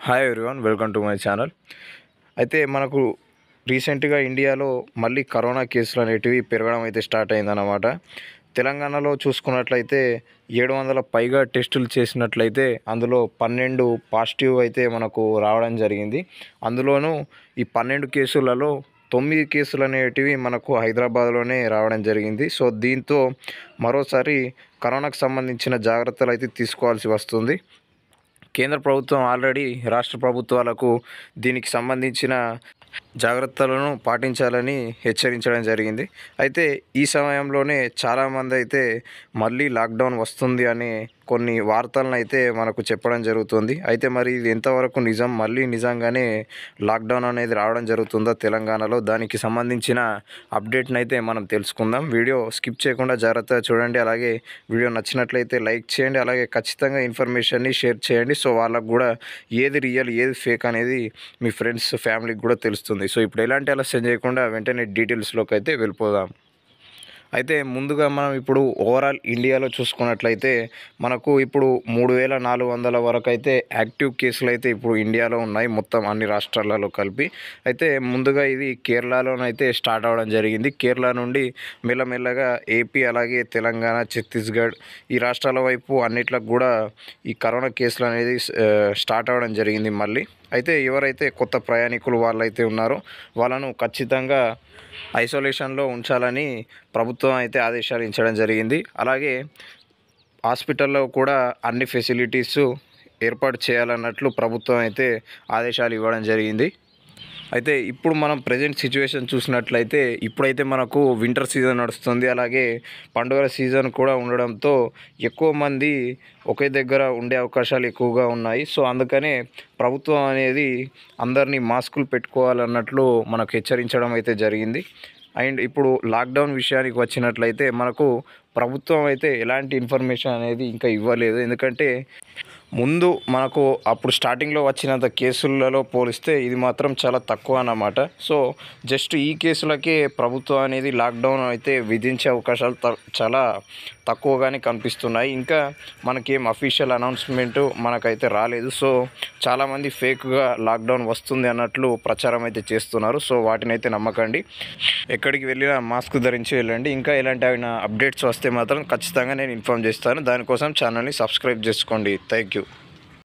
hi everyone welcome to my channel అయితే మనకు రీసెంట్గా ఇండియాలో మళ్ళీ కరోనా కేసులు అనేటివి పెరగడం అయితే స్టార్ట్ అయిందన్నమాట తెలంగాణలో చూసుకున్నట్లయితే ఏడు వందల పైగా టెస్టులు చేసినట్లయితే అందులో పన్నెండు పాజిటివ్ అయితే మనకు రావడం జరిగింది అందులోనూ ఈ పన్నెండు కేసులలో తొమ్మిది కేసులు అనేటివి మనకు హైదరాబాద్లోనే రావడం జరిగింది సో దీంతో మరోసారి కరోనాకు సంబంధించిన జాగ్రత్తలు అయితే తీసుకోవాల్సి వస్తుంది కేంద్ర ప్రభుత్వం ఆల్రెడీ రాష్ట్ర ప్రభుత్వాలకు దీనికి సంబంధించిన జాగ్రత్తలను పాటించాలని హెచ్చరించడం జరిగింది అయితే ఈ సమయంలోనే చాలామంది అయితే మళ్ళీ లాక్డౌన్ వస్తుంది అనే కొన్ని వార్తలను అయితే మనకు చెప్పడం జరుగుతుంది అయితే మరి ఇది ఎంతవరకు నిజం మళ్ళీ నిజంగానే లాక్డౌన్ అనేది రావడం జరుగుతుందా తెలంగాణలో దానికి సంబంధించిన అప్డేట్ని అయితే మనం తెలుసుకుందాం వీడియో స్కిప్ చేయకుండా జాగ్రత్తగా చూడండి అలాగే వీడియో నచ్చినట్లయితే లైక్ చేయండి అలాగే ఖచ్చితంగా ఇన్ఫర్మేషన్ని షేర్ చేయండి సో వాళ్ళకు కూడా ఏది రియల్ ఏది ఫేక్ అనేది మీ ఫ్రెండ్స్ ఫ్యామిలీకి కూడా తెలుస్తుంది సో ఇప్పుడు ఎలాంటి ఆలస్యం చేయకుండా వెంటనే డీటెయిల్స్లోకి అయితే వెళ్ళిపోదాం అయితే ముందుగా మనం ఇప్పుడు ఓవరాల్ ఇండియాలో చూసుకున్నట్లయితే మనకు ఇప్పుడు మూడు వేల నాలుగు వందల వరకు అయితే యాక్టివ్ కేసులు అయితే ఇప్పుడు ఇండియాలో ఉన్నాయి మొత్తం అన్ని రాష్ట్రాలలో కలిపి అయితే ముందుగా ఇది కేరళలోనైతే స్టార్ట్ అవ్వడం జరిగింది కేరళ నుండి మెల్లమెల్లగా ఏపీ అలాగే తెలంగాణ ఛత్తీస్గఢ్ ఈ రాష్ట్రాల వైపు అన్నిట్లకు కూడా ఈ కరోనా కేసులు అనేది ఆ, స్టార్ట్ అవ్వడం జరిగింది మళ్ళీ అయితే ఎవరైతే కొత్త ప్రయాణికులు వాళ్ళైతే ఉన్నారో వాళ్ళను ఖచ్చితంగా ఐసోలేషన్లో ఉంచాలని ప్రభుత్వం అయితే ఆదేశాలు ఇచ్చడం జరిగింది అలాగే హాస్పిటల్లో కూడా అన్ని ఫెసిలిటీస్ ఏర్పాటు చేయాలన్నట్లు ప్రభుత్వం అయితే ఆదేశాలు ఇవ్వడం జరిగింది అయితే ఇప్పుడు మనం ప్రజెంట్ సిచ్యువేషన్ చూసినట్లయితే ఇప్పుడైతే మనకు వింటర్ సీజన్ నడుస్తుంది అలాగే పండుగల సీజన్ కూడా ఉండడంతో ఎక్కువ మంది ఒకే దగ్గర ఉండే అవకాశాలు ఎక్కువగా ఉన్నాయి సో అందుకనే ప్రభుత్వం అనేది అందరినీ మాస్కులు పెట్టుకోవాలన్నట్లు మనకు హెచ్చరించడం అయితే జరిగింది అండ్ ఇప్పుడు లాక్డౌన్ విషయానికి వచ్చినట్లయితే మనకు ప్రభుత్వం అయితే ఎలాంటి ఇన్ఫర్మేషన్ అనేది ఇంకా ఇవ్వలేదు ఎందుకంటే ముందు మనకు అప్పుడు స్టార్టింగ్లో వచ్చినంత కేసులలో పోలిస్తే ఇది మాత్రం చాలా తక్కువ అన్నమాట సో జస్ట్ ఈ కేసులకే ప్రభుత్వం అనేది లాక్డౌన్ అయితే విధించే అవకాశాలు త- చాలా తక్కువగానే కనిపిస్తున్నాయి ఇంకా మనకేం అఫీషియల్ అనౌన్స్మెంట్ మనకైతే రాలేదు సో చాలామంది ఫేక్గా లాక్డౌన్ వస్తుంది అన్నట్లు ప్రచారం అయితే చేస్తున్నారు సో వాటిని అయితే నమ్మకండి ఎక్కడికి వెళ్ళినా మాస్క్ ధరించి వెళ్ళండి ఇంకా ఇలాంటి ఏమైనా అప్డేట్స్ వస్తే మాత్రం ఖచ్చితంగా నేను ఇన్ఫామ్ చేస్తాను దానికోసం ఛానల్ని సబ్స్క్రైబ్ చేసుకోండి థ్యాంక్ యూ